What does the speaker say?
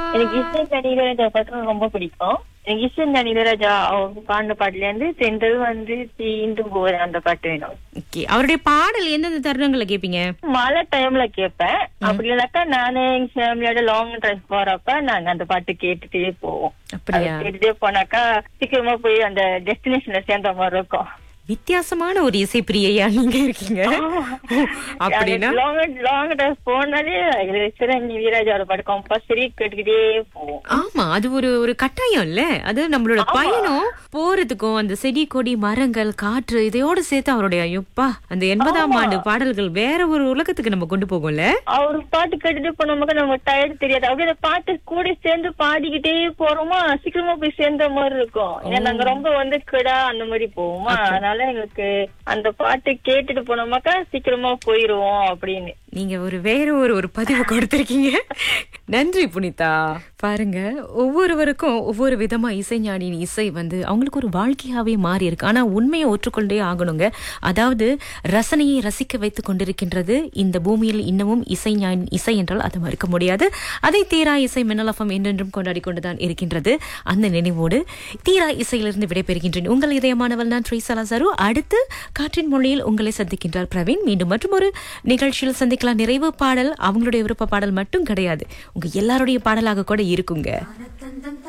எனக்கு இசை இளையராஜா பாட்டு ரொம்ப பிடிக்கும் எனக்கு இசை இளையராஜா அவங்க பாடின பாட்டுல இருந்து சென்றது வந்து தீண்டும் போது அந்த பாட்டு வேணும் ஓகே அவருடைய பாடல் எந்தெந்த தருணங்கள்ல கேப்பீங்க மழை டைம்ல கேட்பேன் அப்படி இல்லக்கா நானே எங்க ஃபேமிலியோட லாங் டிரைவ் போறப்ப நாங்க அந்த பாட்டு கேட்டுட்டே போவோம் அப்படியா அது கேட்டுட்டே போனாக்கா சீக்கிரமா போய் அந்த டெஸ்டினேஷன்ல சேர்ந்த மாதிரி இருக்கும் வித்தியாசமான ஒரு இசை பிரியையா நீங்க இருக்கீங்க அப்படின்னா லாங் லாங் டிரைவ் போனாலே சிரஞ்சீவி வீராஜாவோட பாட்டு கம்பல்சரி கேட்டுக்கிட்டே போவோம் ஆமா அது ஒரு ஒரு கட்டாயம் இல்ல அது நம்மளோட பயணம் போறதுக்கும் அந்த செடி கொடி மரங்கள் காற்று இதையோட சேர்த்து அவருடைய ஐயோப்பா அந்த எண்பதாம் ஆண்டு பாடல்கள் வேற ஒரு உலகத்துக்கு நம்ம கொண்டு போகும்ல அவர் பாட்டு கேட்டுட்டு போனோம்னா நமக்கு டயர்ட் தெரியாது அப்படியே அந்த பாட்டு கூட சேர்ந்து பாடிக்கிட்டே போறோமா சீக்கிரமா போய் சேர்ந்த மாதிரி இருக்கும் ஏன்னா நாங்க ரொம்ப வந்து கிடா அந்த மாதிரி போவோமா அதனால எங்களுக்கு அந்த பாட்டு கேட்டுட்டு போனோமாக்கா சீக்கிரமா போயிருவோம் அப்படின்னு நீங்க ஒரு வேற ஒரு ஒரு பதிவு கொடுத்திருக்கீங்க நன்றி புனிதா பாருங்க ஒவ்வொருவருக்கும் ஒவ்வொரு விதமா இசைஞானியின் இசை வந்து அவங்களுக்கு ஒரு வாழ்க்கையாவே மாறி இருக்கு ஆனா உண்மையை ஒற்றுக்கொண்டே ஆகணுங்க அதாவது ரசனையை ரசிக்க வைத்துக் கொண்டிருக்கின்றது இந்த பூமியில் இன்னமும் இசைஞானி இசை என்றால் அதை மறுக்க முடியாது அதை தீரா இசை மின்னலஃபம் என்றென்றும் கொண்டாடி கொண்டுதான் இருக்கின்றது அந்த நினைவோடு தீரா இசையிலிருந்து விடைபெறுகின்றேன் உங்கள் இதயமானவள் நான் ட்ரீசலா சரு அடுத்து காற்றின் மொழியில் உங்களை சந்திக்கின்றார் பிரவீன் மீண்டும் மற்றும் ஒரு நிகழ்ச்சியில் சந்திக்கலாம் நிறைவு பாடல் அவங்களுடைய விருப்ப பாடல் மட்டும் கிடையாது உங்க எல்லாருடைய பாடலாக கூட இருக்குங்க